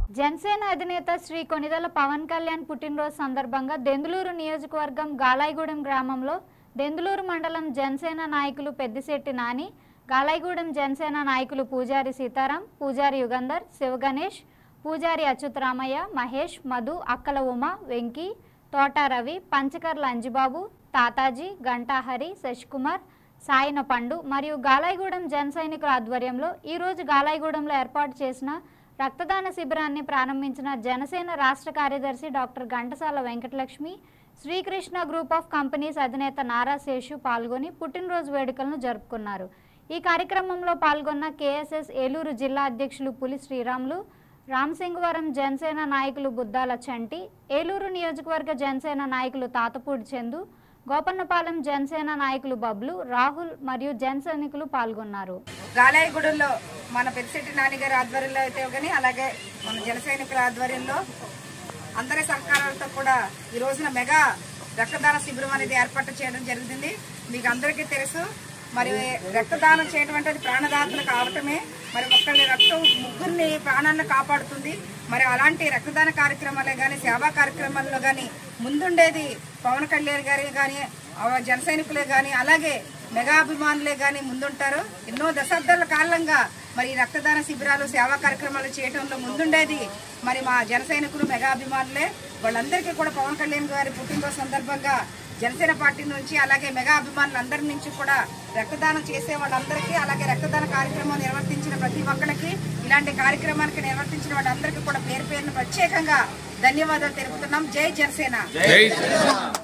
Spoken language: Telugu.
జనసేన అధినేత శ్రీ కొనిదల పవన్ కళ్యాణ్ పుట్టినరోజు సందర్భంగా దెందులూరు నియోజకవర్గం గాలాయిగూడెం గ్రామంలో దెందులూరు మండలం జనసేన నాయకులు పెద్దిశెట్టి నాని గాలాయిగూడెం జనసేన నాయకులు పూజారి సీతారాం పూజారి యుగంధర్ శివగణేష్ పూజారి అచ్యుతరామయ్య మహేష్ మధు అక్కల ఉమ వెంకీ తోట రవి పంచకర్ల అంజిబాబు తాతాజీ గంటాహరి శశికుమార్ సాయిన పండు మరియు గాలాయిగూడెం జన సైనికుల ఆధ్వర్యంలో ఈరోజు గాలాయిగూడెంలో ఏర్పాటు చేసిన రక్తదాన శిబిరాన్ని ప్రారంభించిన జనసేన రాష్ట్ర కార్యదర్శి doctor Ghantasala Venkatalakshmi Srikrishna group of companies అధినేత నారా శేషు పాల్గొని పుట్టినరోజు వేడుకలను జరుపుకున్నారు ఈ కార్యక్రమంలో పాల్గొన్న కేఎస్ఎస్ ఏలూరు జిల్లా అధ్యక్షులు పులి శ్రీరాములు రామసింగవరం జనసేన నాయకులు బుద్దాల చంటి ఏలూరు నియోజకవర్గ జనసేన నాయకులు తాతపూడి చందు గోపన్నపాలెం జనసేన నాయకులు బబ్లు రాహుల్ మరియు జన సైనికులు పాల్గొన్నారు గాలాయగూడెంలో మన పెద్దిశెట్టి నాన్నగారి ఆధ్వర్యంలో అయితే కానీ అలాగే మన జన సైనికుల ఆధ్వర్యంలో అందరి సహకారాలతో కూడా ఈ రోజున మెగా రక్తదాన శిబిరం అనేది ఏర్పాటు చేయడం జరిగింది మీకు అందరికీ తెలుసు మరి రక్తదానం చేయడం అంటే అది ప్రాణదాతలు కావటమే మరి ఒక్కళ్ళని రక్తం ముగ్గురిని ప్రాణాలను కాపాడుతుంది మరి అలాంటి రక్తదాన కార్యక్రమాలే కానీ సేవా కార్యక్రమాల్లో కానీ ముందుండేది పవన్ కళ్యాణ్ గారి కానీ జన సైనికులే కానీ అలాగే మెగా అభిమానులే కానీ ముందుంటారు ఎన్నో దశాబ్దాల కాలంగా మరి ఈ రక్తదాన శిబిరాలు సేవా కార్యక్రమాలు చేయడంలో ముందుండేది మరి మా జన సైనికులు మెగా అభిమానులే వాళ్ళందరికీ కూడా పవన్ కళ్యాణ్ గారి పుట్టినరోజు సందర్భంగా జనసేన పార్టీ నుంచి అలాగే మెగా అభిమానులందరి నుంచి కూడా రక్తదానం చేసే వాళ్ళందరికీ అలాగే రక్తదాన కార్యక్రమం నిర్వర్తించిన ప్రతి ఒక్కరికి ఇలాంటి కార్యక్రమానికి నిర్వర్తించిన వాళ్ళందరికీ కూడా పేరు పేరును ప్రత్యేకంగా ధన్యవాదాలు తెలుపుతున్నాం జై జనసేన జై శ్రీరామ్